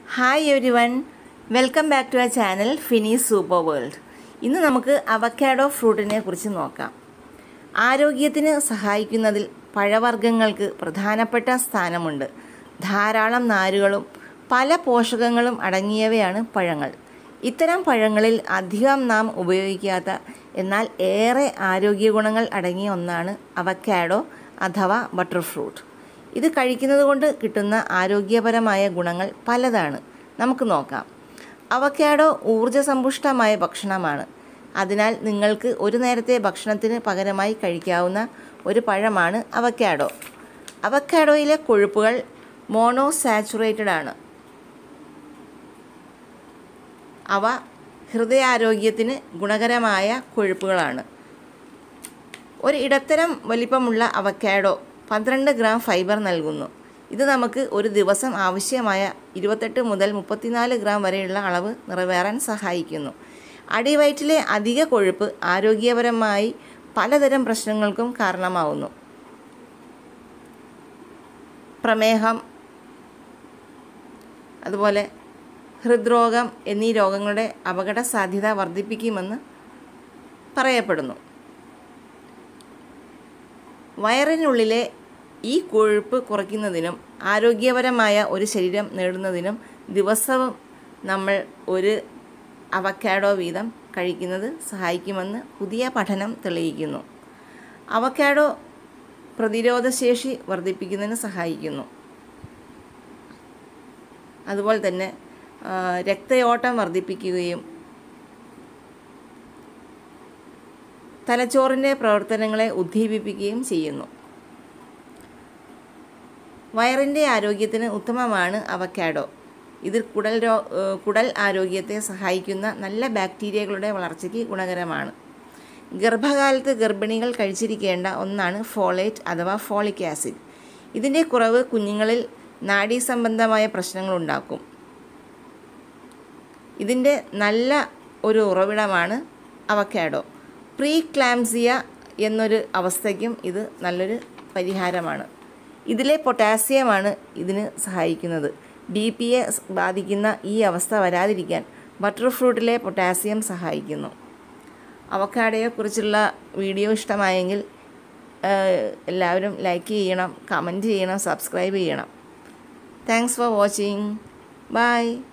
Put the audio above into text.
hi everyone welcome back to a channel ഫിനീസ് super world ഇന്ന് നമുക്ക് avocado ഫ്രൂട്ടിനെ കുറിച്ച് നോക്കാം ആരോഗ്യത്തിന് സഹായിക്കുന്നതിൽ പഴവർഗ്ഗങ്ങൾക്ക് പ്രധാനപ്പെട്ട സ്ഥാനമുണ്ട് ധാരാളം നാരുകളും പല പോഷകങ്ങളും അടങ്ങിയവയാണ് പഴങ്ങൾ ഇത്തരം പഴങ്ങളിൽ അധികം നാം ഉപയോഗിക്കാത്ത എന്നാൽ ഏറെ ആരോഗ്യ ഗുണങ്ങൾ അടങ്ങിയ ഒന്നാണ് അവക്കാഡോ അഥവാ ബട്ടർ ഫ്രൂട്ട് ഇത് കഴിക്കുന്നത് കൊണ്ട് കിട്ടുന്ന ആരോഗ്യപരമായ ഗുണങ്ങൾ പലതാണ് നമുക്ക് നോക്കാം അവക്കാഡോ ഊർജ്ജസമ്പുഷ്ടമായ ഭക്ഷണമാണ് അതിനാൽ നിങ്ങൾക്ക് ഒരു നേരത്തെ ഭക്ഷണത്തിന് പകരമായി കഴിക്കാവുന്ന ഒരു പഴമാണ് അവക്കാഡോ അവക്കാഡോയിലെ കൊഴുപ്പുകൾ മോണോസാച്ചുറേറ്റഡ് ആണ് അവ ഹൃദയാരോഗ്യത്തിന് ഗുണകരമായ കൊഴുപ്പുകളാണ് ഒരു ഇടത്തരം വലിപ്പമുള്ള അവക്കാഡോ പന്ത്രണ്ട് ഗ്രാം ഫൈബർ നൽകുന്നു ഇത് നമുക്ക് ഒരു ദിവസം ആവശ്യമായ ഇരുപത്തെട്ട് മുതൽ മുപ്പത്തിനാല് ഗ്രാം വരെയുള്ള അളവ് നിറവേറാൻ സഹായിക്കുന്നു അടിവയറ്റിലെ അധിക കൊഴുപ്പ് ആരോഗ്യപരമായി പലതരം പ്രശ്നങ്ങൾക്കും കാരണമാവുന്നു പ്രമേഹം അതുപോലെ ഹൃദ്രോഗം എന്നീ രോഗങ്ങളുടെ അപകട സാധ്യത വർദ്ധിപ്പിക്കുമെന്ന് പറയപ്പെടുന്നു വയറിനുള്ളിലെ ഈ കൊഴുപ്പ് കുറയ്ക്കുന്നതിനും ആരോഗ്യപരമായ ഒരു ശരീരം നേടുന്നതിനും ദിവസവും നമ്മൾ ഒരു അവക്കാഡോ വീതം കഴിക്കുന്നത് സഹായിക്കുമെന്ന് പുതിയ പഠനം തെളിയിക്കുന്നു അവക്കാഡോ പ്രതിരോധശേഷി വർദ്ധിപ്പിക്കുന്നതിന് സഹായിക്കുന്നു അതുപോലെ തന്നെ രക്തയോട്ടം വർദ്ധിപ്പിക്കുകയും തലച്ചോറിൻ്റെ പ്രവർത്തനങ്ങളെ ഉദ്ദീപിപ്പിക്കുകയും ചെയ്യുന്നു വയറിൻ്റെ ആരോഗ്യത്തിന് ഉത്തമമാണ് അവക്കാഡോ ഇത് കുടൽ രോ കുടൽ ആരോഗ്യത്തെ സഹായിക്കുന്ന നല്ല ബാക്ടീരിയകളുടെ വളർച്ചയ്ക്ക് ഗുണകരമാണ് ഗർഭകാലത്ത് ഗർഭിണികൾ കഴിച്ചിരിക്കേണ്ട ഒന്നാണ് ഫോളേറ്റ് അഥവാ ഫോളിക് ആസിഡ് ഇതിൻ്റെ കുറവ് കുഞ്ഞുങ്ങളിൽ നാഡീസംബന്ധമായ പ്രശ്നങ്ങളുണ്ടാക്കും ഇതിൻ്റെ നല്ല ഒരു ഉറവിടമാണ് അവക്കാഡോ പ്രീ ക്ലാംസിയ എന്നൊരു അവസ്ഥയ്ക്കും ഇത് നല്ലൊരു പരിഹാരമാണ് ഇതിലെ പൊട്ടാസ്യമാണ് ഇതിന് സഹായിക്കുന്നത് ബി പിയെ ബാധിക്കുന്ന ഈ അവസ്ഥ വരാതിരിക്കാൻ ബട്ടർ ഫ്രൂട്ടിലെ പൊട്ടാസ്യം സഹായിക്കുന്നു അവക്കാഡയെക്കുറിച്ചുള്ള വീഡിയോ ഇഷ്ടമായെങ്കിൽ എല്ലാവരും ലൈക്ക് ചെയ്യണം കമൻറ്റ് ചെയ്യണം സബ്സ്ക്രൈബ് ചെയ്യണം താങ്ക്സ് ഫോർ വാച്ചിങ് ബൈ